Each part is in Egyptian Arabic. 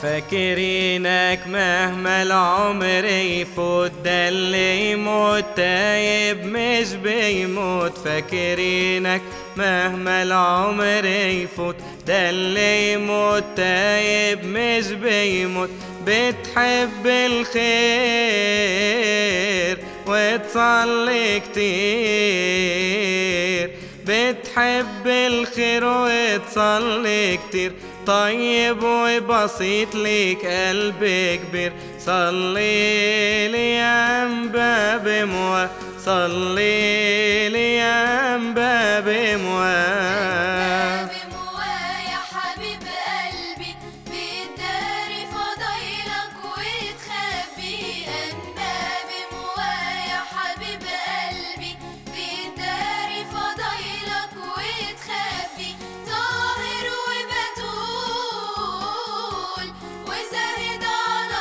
فاكرينك مهما العمر يفوت ده اللي يموت تايب مش بيموت فاكرينك مهما العمر يفوت ده اللي يموت تايب مش بيموت بتحب الخير وتصلي كتير بتحب الخير وتصلي كتير طيب وبسيط ليك قلب كبير صلي لي يا باب موا صلي لي يا باب موا باب موا يا حبيب قلبي بتداري فضايلك وتخبي باب موا يا حبيب قلبي بتداري فضايلك وتخبي طاهر وبتول وزاهد على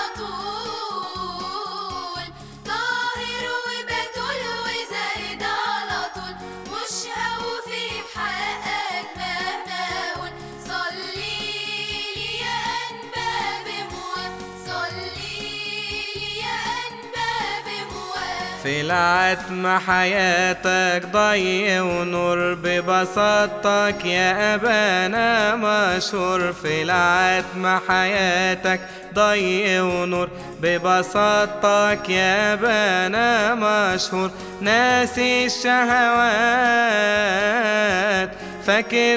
طول طاهر وبتول وزاهد على طول مش هوفي بحقك مهما اقول صلي لي يا انباب موا صلي لي يا انباب موا في العتمة حياتك ضي ونور ببساطتك يا أبانا مشهور في العتمة حياتك ضي ونور ببساطتك يا أبانا مشهور ناسي الشهوات فاكر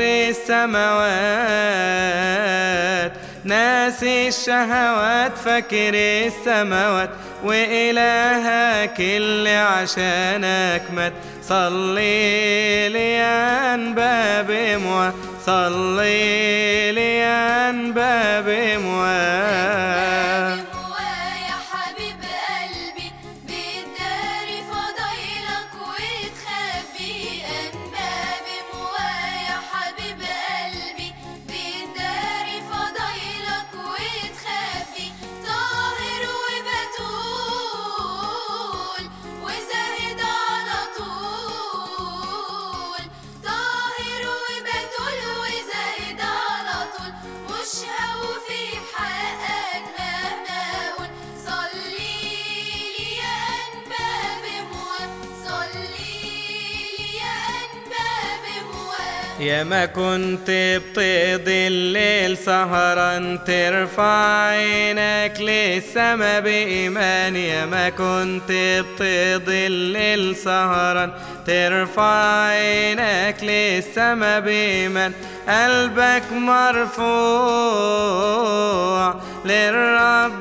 السماوات ناسي الشهوات فاكر السماوات وإلهك اللي عشانك مات صلي لي عن باب موا صلي لي عن باب موا موا يا حبيب قلبي بتداري فضايلك وتخبي انباب موا يا حبيب قلبي بتداري فضايلك وتخبي طاهر وبتول وزاهد على طول طاهر وبتول وزاهد على طول مش هوفي بحقك مهما اقول صلي لي يا انباب موا صلي لي يا انباب موا يا ما كنت بتقضي الليل سهران ترفع عينك للسما بإيمان يا ما كنت بتقضي الليل سهران ترفع عينك للسما بإيمان قلبك مرفوع للرب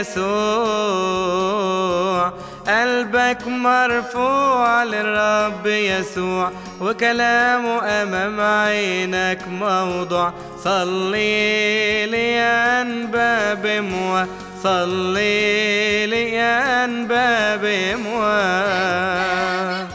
يسوع قلبك مرفوع للرب يسوع وكلامه أمام عينك موضوع صلي لي عن باب موا صلي لي عن باب موا